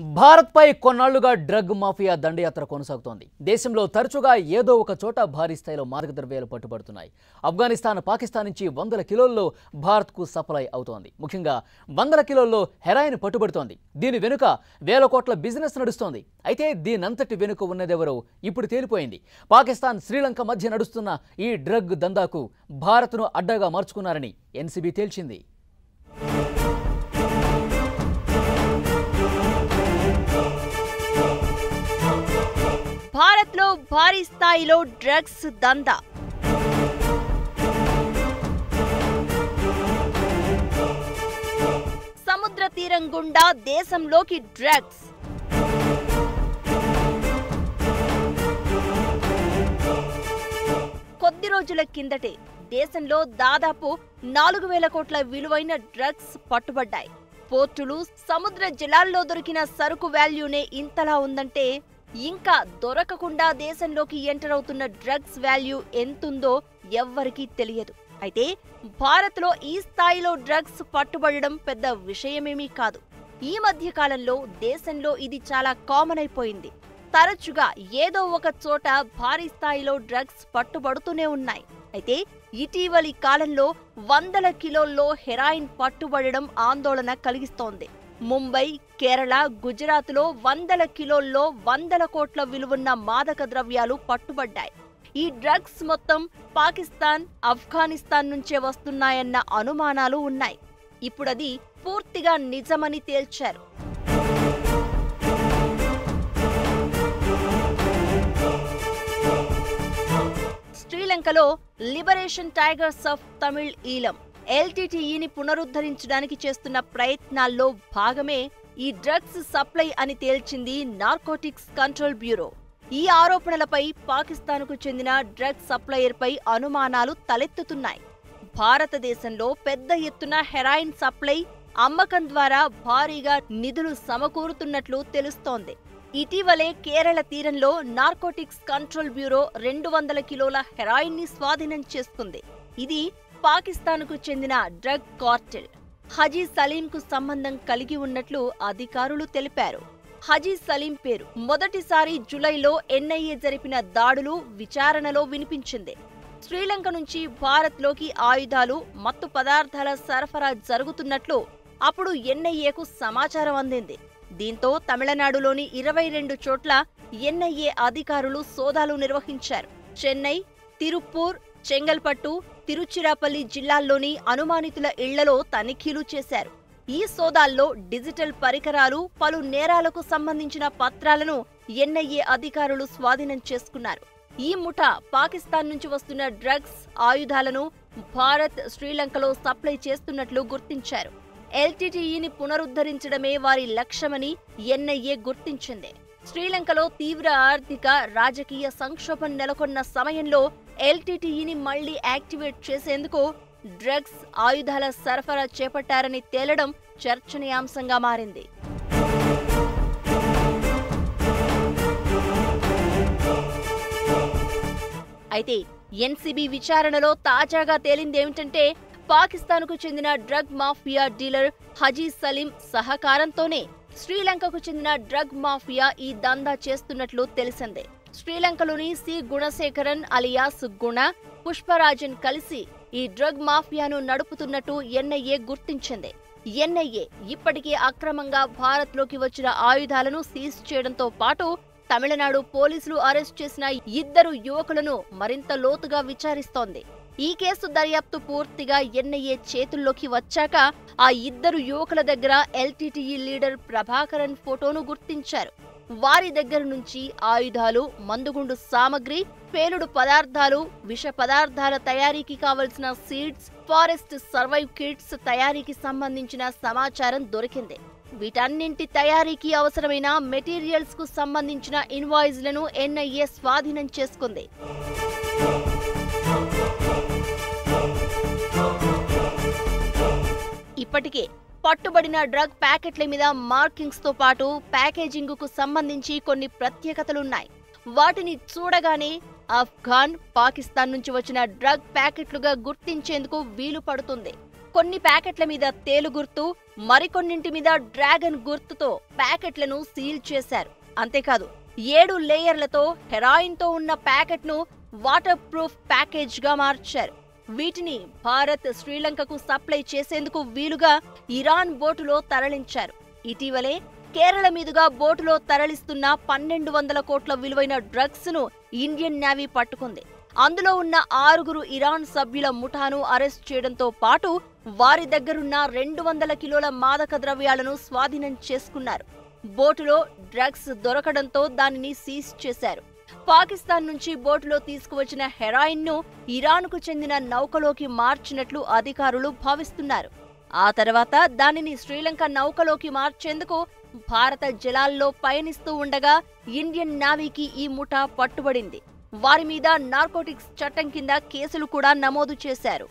భారత్పై కొన్నాళ్లుగా drug mafia దండయాత్ర కొనసాగుతోంది దేశంలో తరచుగా ఏదో ఒక చోట భారీ స్థాయిలో మాదక ద్రవ్యాలు పట్టుబడుతున్నాయి ఆఫ్ఘనిస్తాన్ పాకిస్తాన్ నుంచి వందల కిలోల్లో భారత్కు సప్లై అవుతోంది ముఖ్యంగా వందల కిలోల్లో హెరాయిన్ పట్టుబడుతోంది దీని వెనుక వేల కోట్ల బిజినెస్ నడుస్తోంది అయితే దీనంతటి వెనుక ఉన్నదెవరో ఇప్పుడు తేలిపోయింది పాకిస్తాన్ శ్రీలంక మధ్య నడుస్తున్న ఈ డ్రగ్ దందాకు భారత్ను అడ్డగా మార్చుకున్నారని ఎన్సీబీ తేల్చింది భారత్లో భారీ స్థాయిలో డ్రగ్స్ దందా సముద్ర తీరం గుండా దేశంలోకి డ్రగ్స్ కొద్ది రోజుల కిందటే దేశంలో దాదాపు నాలుగు వేల కోట్ల విలువైన డ్రగ్స్ పట్టుబడ్డాయి పోర్టులు సముద్ర జలాల్లో దొరికిన సరుకు వాల్యూనే ఇంతలా ఉందంటే ఇంకా దొరకకుండా దేశంలోకి ఎంటర్ అవుతున్న డ్రగ్స్ వాల్యూ ఎంతుందో ఎవ్వరికీ తెలియదు అయితే భారత్లో ఈ స్థాయిలో డ్రగ్స్ పట్టుబడడం పెద్ద విషయమేమీ కాదు ఈ మధ్య కాలంలో దేశంలో ఇది చాలా కామన్ అయిపోయింది తరచుగా ఏదో ఒక చోట భారీ స్థాయిలో డ్రగ్స్ పట్టుబడుతూనే ఉన్నాయి అయితే ఇటీవలి కాలంలో వందల కిలోల్లో హెరాయిన్ పట్టుబడడం ఆందోళన కలిగిస్తోంది ముంబై కేరళ గుజరాత్లో వందల కిలోల్లో వందల కోట్ల విలువన్న మాదక ద్రవ్యాలు పట్టుబడ్డాయి ఈ డ్రగ్స్ మొత్తం పాకిస్తాన్ ఆఫ్ఘనిస్తాన్ నుంచే వస్తున్నాయన్న అనుమానాలు ఉన్నాయి ఇప్పుడది పూర్తిగా నిజమని తేల్చారు శ్రీలంకలో liberation tigers of Tamil Eelam ఎల్టీటీఈని పునరుద్ధరించడానికి చేస్తున్న ప్రయత్నాల్లో భాగమే ఈ డ్రగ్స్ సప్లై అని తేల్చింది నార్కోటిక్స్ కంట్రోల్ బ్యూరో ఈ ఆరోపణలపై పాకిస్తాన్కు చెందిన డ్రగ్ సప్లయర్పై అనుమానాలు తలెత్తుతున్నాయి భారతదేశంలో పెద్ద ఎత్తున హెరాయిన్ సప్లై అమ్మకం ద్వారా భారీగా నిధులు సమకూరుతున్నట్లు తెలుస్తోంది ఇటీవలే కేరళ తీరంలో నార్కోటిక్స్ కంట్రోల్ బ్యూరో రెండు వందల కిలోల హెరాయిన్ ని స్వాధీనం చేసుకుంది ఇది పాకిస్తాన్కు చెందిన డ్రగ్ కార్టెల్ హజీ సలీంకు సంబంధం కలిగి ఉన్నట్లు అధికారులు తెలిపారు హజీ సలీం పేరు మొదటిసారి జులైలో ఎన్ఐఏ జరిపిన దాడులు విచారణలో వినిపించింది శ్రీలంక నుంచి భారత్లోకి ఆయుధాలు మత్తు పదార్థాల సరఫరా జరుగుతున్నట్లు అప్పుడు ఎన్ఐఏకు సమాచారం అందింది దీంతో తమిళనాడులోని ఇరవై రెండు చోట్ల ఎన్ఐఏ అధికారులు సోదాలు నిర్వహించారు చెన్నై తిరుప్పూర్ చెంగల్పట్టు తిరుచిరాపల్లి జిల్లాల్లోని అనుమానితుల ఇళ్లలో తనిఖీలు చేశారు ఈ సోదాల్లో డిజిటల్ పరికరాలు పలు నేరాలకు సంబంధించిన పత్రాలను ఎన్ఐఏ అధికారులు స్వాధీనం చేసుకున్నారు ఈ ముఠా పాకిస్తాన్ నుంచి వస్తున్న డ్రగ్స్ ఆయుధాలను భారత్ శ్రీలంకలో సప్లై చేస్తున్నట్లు గుర్తించారు ఎల్టీటీఈని పునరుద్ధరించడమే వారి లక్ష్యమని ఎన్ఐఏ గుర్తించింది శ్రీలంకలో తీవ్ర ఆర్థిక రాజకీయ సంక్షోభం నెలకొన్న సమయంలో ఎల్టీటీఈని మళ్లీ యాక్టివేట్ చేసేందుకు డ్రగ్స్ ఆయుధాల సరఫరా చేపట్టారని తేలడం చర్చనీయాంశంగా మారింది అయితే ఎన్సీబీ విచారణలో తాజాగా తేలిందేమిటంటే పాకిస్తాన్కు చెందిన drug mafia dealer Haji Salim సహకారంతోనే శ్రీలంకకు చెందిన డ్రగ్ మాఫియా ఈ దందా చేస్తున్నట్లు తెలిసిందే శ్రీలంకలోని సి గుణశేఖరన్ అలియాస్ గుణ పుష్పరాజన్ కలిసి ఈ డ్రగ్ మాఫియాను నడుపుతున్నట్టు ఎన్ఐఏ గుర్తించింది ఎన్ఐఏ ఇప్పటికే అక్రమంగా భారత్లోకి వచ్చిన ఆయుధాలను సీజ్ చేయడంతో పాటు తమిళనాడు పోలీసులు అరెస్ట్ చేసిన ఇద్దరు యువకులను మరింత లోతుగా విచారిస్తోంది ఈ కేసు దర్యాప్తు పూర్తిగా ఎన్ఐఏ చేతుల్లోకి వచ్చాక ఆ ఇద్దరు యువకుల దగ్గర ఎల్టీటీఈ లీడర్ ప్రభాకరన్ ఫోటోను గుర్తించారు వారి దగ్గర నుంచి ఆయుధాలు మందుగుండు సామగ్రి పేలుడు పదార్థాలు విష పదార్థాల తయారీకి కావలసిన సీడ్స్ ఫారెస్ట్ సర్వైవ్ కిట్స్ తయారీకి సంబంధించిన సమాచారం దొరికింది వీటన్నింటి తయారీకి అవసరమైన మెటీరియల్స్ కు సంబంధించిన ఇన్వాయిస్లను ఎన్ఐఏ స్వాధీనం చేసుకుంది ఇప్పటికే పట్టుబడిన డ్రగ్ ప్యాకెట్ల మీద మార్కింగ్స్ తో పాటు ప్యాకేజింగ్ కు సంబంధించి కొన్ని ప్రత్యేకతలున్నాయి వాటిని చూడగానే ఆఫ్ఘాన్ పాకిస్తాన్ నుంచి వచ్చిన డ్రగ్ ప్యాకెట్లుగా గుర్తించేందుకు వీలు పడుతుంది కొన్ని ప్యాకెట్ల మీద తేలు గుర్తు మరికొన్నింటి మీద డ్రాగన్ గుర్తుతో ప్యాకెట్లను సీల్ చేశారు అంతేకాదు ఏడు లేయర్లతో హెరాయిన్తో ఉన్న ప్యాకెట్ను వాటర్ ప్రూఫ్ ప్యాకేజ్ గా మార్చారు వీటిని భారత్ శ్రీలంకకు సప్లై చేసేందుకు వీలుగా ఇరాన్ బోటులో తరలించారు ఇటీవలే కేరళ మీదుగా బోటులో తరలిస్తున్న పన్నెండు వందల కోట్ల విలువైన డ్రగ్స్ ను ఇండియన్ నేవీ పట్టుకుంది అందులో ఉన్న ఆరుగురు ఇరాన్ సభ్యుల ముఠాను అరెస్ట్ చేయడంతో పాటు వారి దగ్గరున్న రెండు వందల కిలోల మాదక ద్రవ్యాలను స్వాధీనం చేసుకున్నారు బోటులో డ్రగ్స్ దొరకడంతో దానిని సీజ్ చేశారు పాకిస్తాన్ నుంచి బోటులో తీసుకువచ్చిన హెరాయిన్ ను ఇరాన్కు చెందిన నౌకలోకి మార్చినట్లు అధికారులు భావిస్తున్నారు ఆ తర్వాత దానిని శ్రీలంక నౌకలోకి మార్చేందుకు భారత జలాల్లో పయనిస్తూ ఉండగా ఇండియన్ నావీకి ఈ ముఠా పట్టుబడింది వారి మీద నార్కోటిక్స్ చట్టం కింద కేసులు కూడా నమోదు చేశారు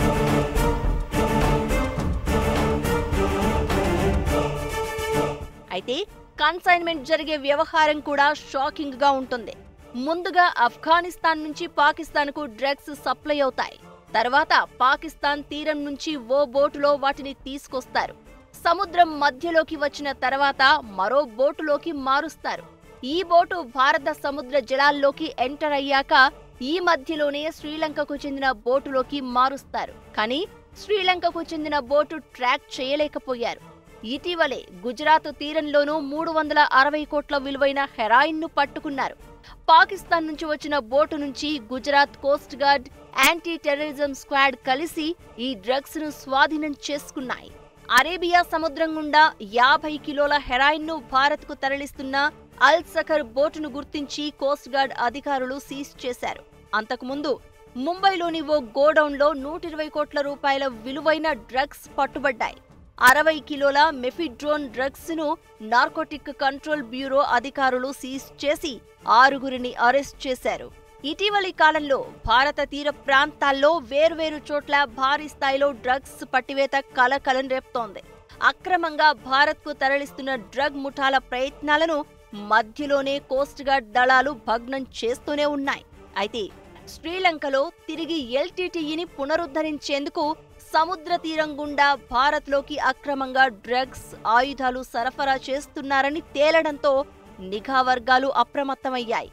అయితే కన్సైన్మెంట్ జరిగే వ్యవహారం కూడా షాకింగ్ గా ఉంటుంది ముందుగా ఆఫ్ఘనిస్తాన్ నుంచి పాకిస్తాన్ కు డ్రగ్స్ సప్లై అవుతాయి తర్వాత పాకిస్తాన్ తీరం నుంచి ఓ బోటులో వాటిని తీసుకొస్తారు సముద్రం మధ్యలోకి వచ్చిన తర్వాత మరో బోటులోకి మారుస్తారు ఈ బోటు భారత సముద్ర జలాల్లోకి ఎంటర్ అయ్యాక ఈ మధ్యలోనే శ్రీలంకకు చెందిన బోటులోకి మారుస్తారు కానీ శ్రీలంకకు చెందిన బోటు ట్రాక్ చేయలేకపోయారు ఇటీవలే గుజరాత్ తీరంలోనూ మూడు వందల అరవై కోట్ల విలువైన హెరాయిన్ ను పట్టుకున్నారు పాకిస్తాన్ నుంచి వచ్చిన బోటు నుంచి Gujarat coast guard anti terrorism squad కలిసి ఈ డ్రగ్స్ ను స్వాధీనం చేసుకున్నాయి అరేబియా సముద్రం గుండా యాభై కిలోల హెరాయిన్ ను భారత్ కు తరలిస్తున్న అల్ సఖర్ బోటును గుర్తించి కోస్ట్ గార్డ్ అధికారులు సీజ్ చేశారు అంతకుముందు ముంబైలోని ఓ గోడౌన్లో నూట ఇరవై కోట్ల రూపాయల విలువైన డ్రగ్స్ పట్టుబడ్డాయి అరవై కిలోల మెఫిడ్రోన్ డ్రగ్స్ ను నార్కోటిక్ కంట్రోల్ బ్యూరో అధికారులు సీజ్ చేసి ఆరుగురిని అరెస్ట్ చేశారు ఇటీవలి కాలంలో భారత తీర ప్రాంతాల్లో వేర్వేరు చోట్ల భారీ స్థాయిలో డ్రగ్స్ పట్టివేత కలకలం రేపుతోంది అక్రమంగా భారత్కు తరలిస్తున్న డ్రగ్ ముఠాల ప్రయత్నాలను మధ్యలోనే కోస్ట్ గార్డ్ దళాలు భగ్నం చేస్తూనే ఉన్నాయి అయితే శ్రీలంకలో తిరిగి ఎల్టీటీఈని పునరుద్ధరించేందుకు సముద్ర తీరం గుండా భారత్లోకి అక్రమంగా డ్రగ్స్ ఆయుధాలు సరఫరా చేస్తున్నారని తేలడంతో నిఘా వర్గాలు అప్రమత్తమయ్యాయి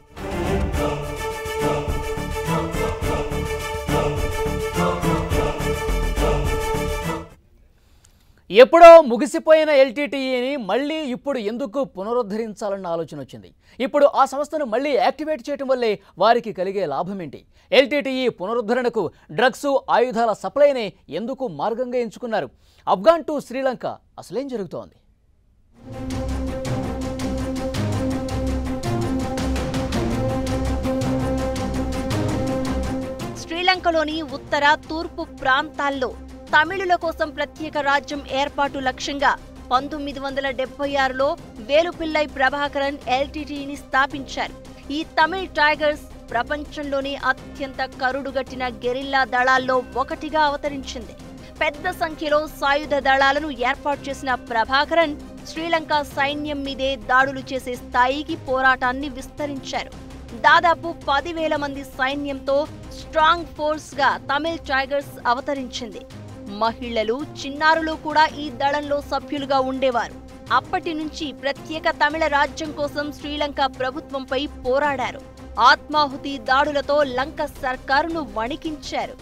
ఎప్పుడో ముగిసిపోయిన ఎల్టీటీఈని మళ్ళీ ఇప్పుడు ఎందుకు పునరుద్ధరించాలన్న ఆలోచన వచ్చింది ఇప్పుడు ఆ సంస్థను మళ్ళీ యాక్టివేట్ చేయడం వల్లే వారికి కలిగే లాభం ఏంటి ఎల్టీటీఈ పునరుద్ధరణకు డ్రగ్స్ ఆయుధాల సప్లైనే ఎందుకు మార్గంగా ఎంచుకున్నారు అఫ్ఘాన్ టు శ్రీలంక అసలేం జరుగుతోంది శ్రీలంకలోని ఉత్తర తూర్పు ప్రాంతాల్లో తమిళుల కోసం ప్రత్యేక రాజ్యం ఏర్పాటు లక్ష్యంగా పంతొమ్మిది వందల డెబ్బై ఆరులో వేలుపిల్లై ప్రభాకరన్ ఎల్టీటీని స్థాపించారు ఈ తమిళ్ టైగర్స్ ప్రపంచంలోనే అత్యంత కరుడుగట్టిన గెరిల్లా దళాల్లో ఒకటిగా అవతరించింది పెద్ద సంఖ్యలో సాయుధ దళాలను ఏర్పాటు చేసిన ప్రభాకరన్ శ్రీలంక సైన్యం మీదే దాడులు చేసే స్థాయికి పోరాటాన్ని విస్తరించారు దాదాపు పదివేల మంది సైన్యంతో స్ట్రాంగ్ ఫోర్స్ గా తమిళ్ టైగర్స్ అవతరించింది మహిళలు చిన్నారులు కూడా ఈ దళంలో సభ్యులుగా ఉండేవారు అప్పటి నుంచి ప్రత్యేక తమిళ రాజ్యం కోసం శ్రీలంక ప్రభుత్వంపై పోరాడారు ఆత్మాహుతి దాడులతో లంక సర్కారును వణికించారు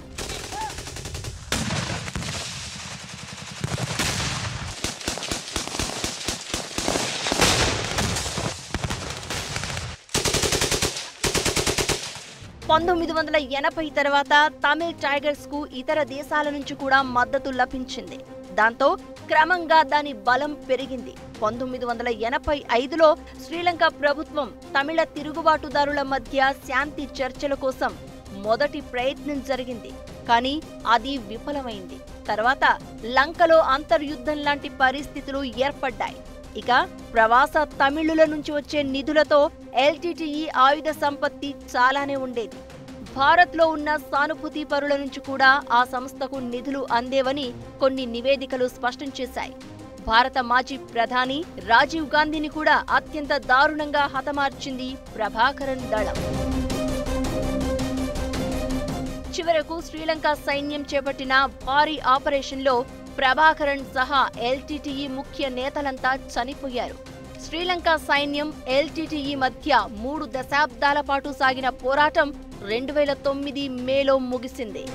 పంతొమ్మిది వందల ఎనభై తర్వాత తమిళ్ టైగర్స్ కు ఇతర దేశాల నుంచి కూడా మద్దతు లభించింది దాంతో క్రమంగా దాని బలం పెరిగింది పంతొమ్మిది వందల ఎనభై ఐదులో శ్రీలంక ప్రభుత్వం తమిళ తిరుగుబాటుదారుల మధ్య శాంతి చర్చల కోసం మొదటి ప్రయత్నం జరిగింది కానీ అది విఫలమైంది తర్వాత లంకలో అంతర్యుద్ధం లాంటి పరిస్థితులు ఏర్పడ్డాయి ఇక ప్రవాస తమిళుల నుంచి వచ్చే నిధులతో ఎల్టీటీఈ ఆయుధ సంపత్తి చాలానే ఉండేది భారత్లో ఉన్న సానుభూతి పరుల నుంచి కూడా ఆ సంస్థకు నిధులు అందేవని కొన్ని నివేదికలు స్పష్టం చేశాయి భారత మాజీ ప్రధాని రాజీవ్ గాంధీని కూడా అత్యంత దారుణంగా హతమార్చింది ప్రభాకరన్ దళం చివరకు శ్రీలంక సైన్యం చేపట్టిన భారీ ఆపరేషన్లో ప్రభాకరన్ సహా ఎల్టీటీఈ ముఖ్య నేతలంతా చనిపోయారు శ్రీలంక సైన్యం ఎల్టీటీఈ మధ్య మూడు దశాబ్దాల పాటు సాగిన పోరాటం రెండు వేల తొమ్మిది మేలో ముగిసింది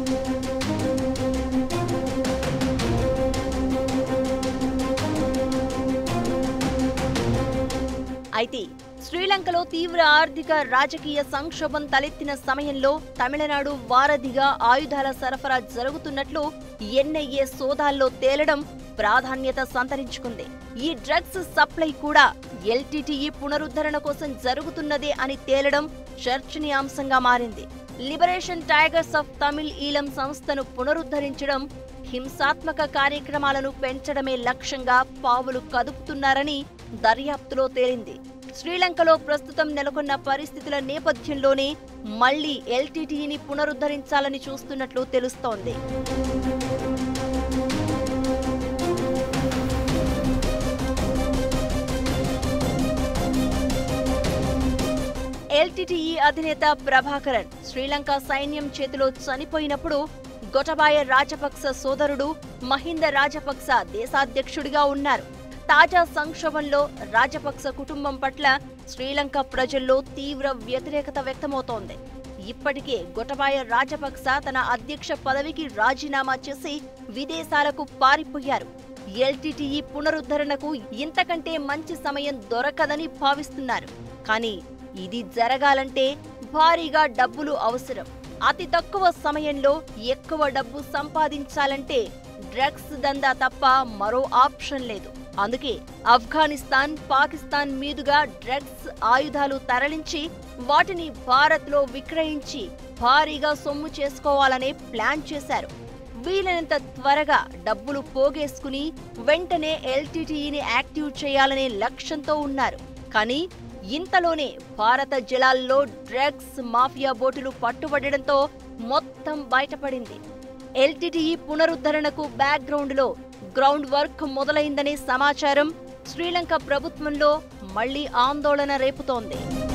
అయితే శ్రీలంకలో తీవ్ర ఆర్థిక రాజకీయ సంక్షోభం తలెత్తిన సమయంలో తమిళనాడు వారధిగా ఆయుధాల సరఫరా జరుగుతున్నట్లు ఎన్ఐఏ సోదాల్లో తేలడం ప్రాధాన్యత సంతరించుకుంది ఈ డ్రగ్స్ సప్లై కూడా ఎల్టీటీఈ పునరుద్ధరణ కోసం జరుగుతున్నదే అని తేలడం చర్చనీయాంశంగా మారింది liberation tigers of Tamil Eelam సంస్థను పునరుద్ధరించడం హింసాత్మక కార్యక్రమాలను పెంచడమే లక్ష్యంగా పావులు కదుపుతున్నారని దర్యాప్తులో తేలింది శ్రీలంకలో ప్రస్తుతం నెలకొన్న పరిస్థితుల నేపథ్యంలోనే మళ్లీ ఎల్టీటీఈని పునరుద్ధరించాలని చూస్తున్నట్లు తెలుస్తోంది ఎల్టీటీఈ అధినేత ప్రభాకరన్ శ్రీలంక సైన్యం చేతిలో చనిపోయినప్పుడు గొటబాయ రాజపక్స సోదరుడు మహింద రాజపక్స దేశాధ్యక్షుడిగా ఉన్నారు తాజా సంక్షోభంలో రాజపక్స కుటుంబం పట్ల శ్రీలంక ప్రజల్లో తీవ్ర వ్యతిరేకత వ్యక్తమవుతోంది ఇప్పటికే గొటబాయ రాజపక్స తన అధ్యక్ష పదవికి రాజీనామా చేసి విదేశాలకు పారిపోయారు ఎల్టీటీఈ పునరుద్ధరణకు ఇంతకంటే మంచి సమయం దొరకదని భావిస్తున్నారు కానీ ఇది జరగాలంటే భారీగా డబ్బులు అవసరం అతి తక్కువ సమయంలో ఎక్కువ డబ్బు సంపాదించాలంటే డ్రగ్స్ దందా తప్ప మరో ఆప్షన్ లేదు అందుకే ఆఫ్ఘనిస్తాన్ పాకిస్తాన్ మీదుగా డ్రగ్స్ ఆయుధాలు తరలించి వాటిని భారత్లో విక్రయించి భారీగా సొమ్ము చేసుకోవాలనే ప్లాన్ చేశారు వీలైనంత త్వరగా డబ్బులు పోగేసుకుని వెంటనే ఎల్టీటీఈని యాక్టివ్ చేయాలనే లక్ష్యంతో ఉన్నారు కానీ ఇంతలోనే భారత జలాల్లో డ్రగ్స్ మాఫియా బోటులు పట్టుబడడంతో మొత్తం బయటపడింది ఎల్టీటీఈ పునరుద్ధరణకు బ్యాక్గ్రౌండ్లో గ్రౌండ్ వర్క్ మొదలైందనే సమాచారం శ్రీలంక ప్రభుత్వంలో మళ్లీ ఆందోళన రేపుతోంది